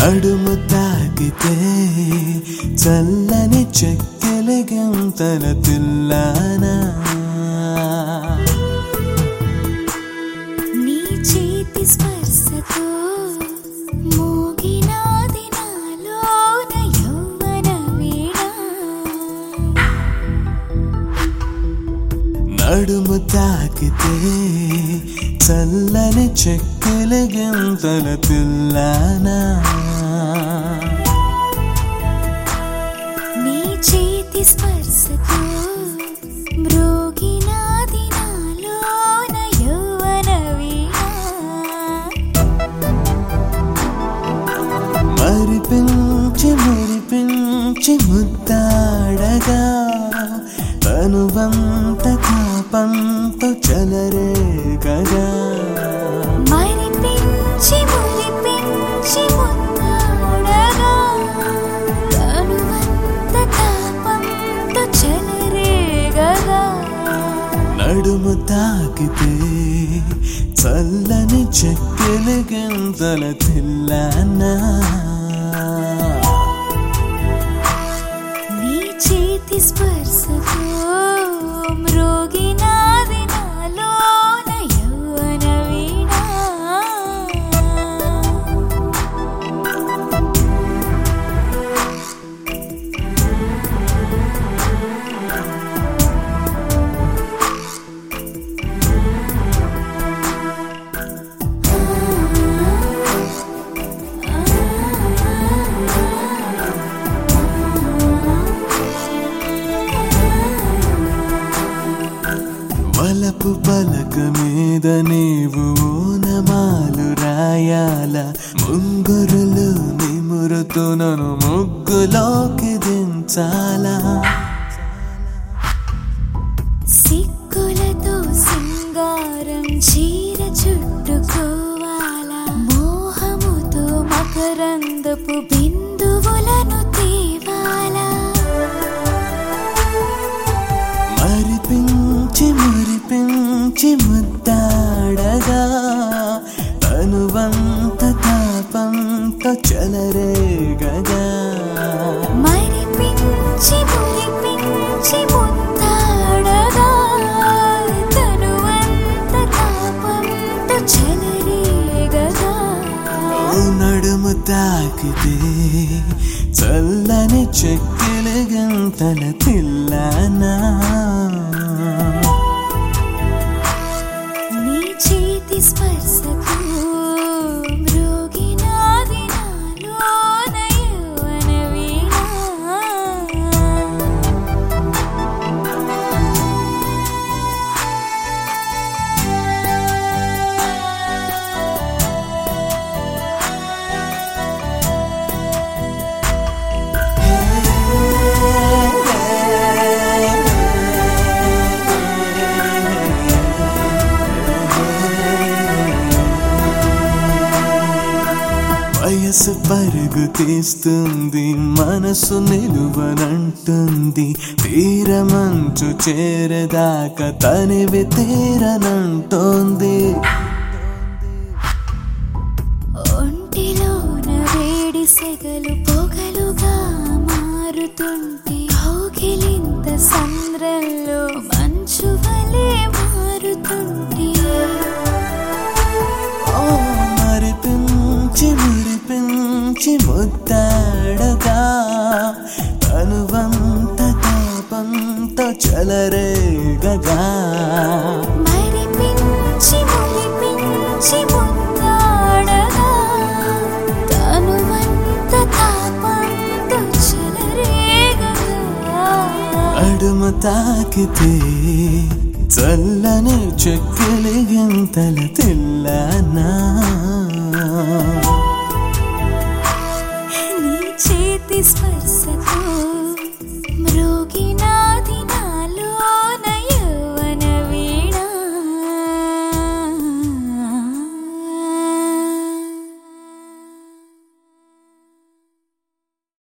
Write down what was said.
నడుము తాకితే చల్లని చెక్కెలగంతల తిల్లానా నీ చేతి స్పర్శతో మోగినాది నాలోన యౌవన వీణ నడుము తాకితే చల్లని చెక్కెలగంతల తిల్లానా నీ చేతి స్పర్శతో మ్రోగినాది నాలోన యౌవన వీణ మరిపించి మురిపించి ముద్దాడగా తనువంత తాపంతో చలరేగగా మరిపించి మురిపించి మున్నాడగా తనువంత తాపంతో చెలరేగగా నడుము తాకితే చల్లని చెక్కెల గంతల తిల్లానా నీ చేతి స్పర్శతో మ్రోగినాది నాలోన యౌవన వీణ వలపు పలక మీద నీవు ఓనమాలు రాయాల ముంగురులు నిమురుతూ నన్ను ముగ్గులోకి దించాలా సిక్కులతో సింగారం చీర చుట్టుకోవాలా మోహముతో మకరందపు బిందువులను తేవాలా మరిపించి మురిపించి ముద్దాడగా తనువంత తాపంతో చలరేగగా మరిపించి మురిపించి ముద్దాడగా తనువంత తాపంతో చెలరేగగా ఓ నడుము తాకితే చల్లని చెక్కిల గంతల తిల్లానా నీ చేతి స్పర్శతో మ్రోగినాది నాలోన యౌవన వీణ వయసు పరుగు తీస్తుంది మనసు నిలువనంటుంది తీరమంచు చేరదాకా తనివి తీరనంటోంది ఒంటిలోన వేడి సెగలు పొగలుగా మారుతుంటే కౌగిలింత సంద్రంలో మంచు వలె మారుతుంటే ఓ మరిపించి మురిపించి ముద్దాడగా తనువంత తాపంతో చలరేగగా మరిపించి మురిపించి ముద్దాడగా తనువంత తాపంతో చెలరేగగా అడుము తాకితే చల్లని చెక్కలి గంతల తిల్లానా నీ చేతి స్పర్శ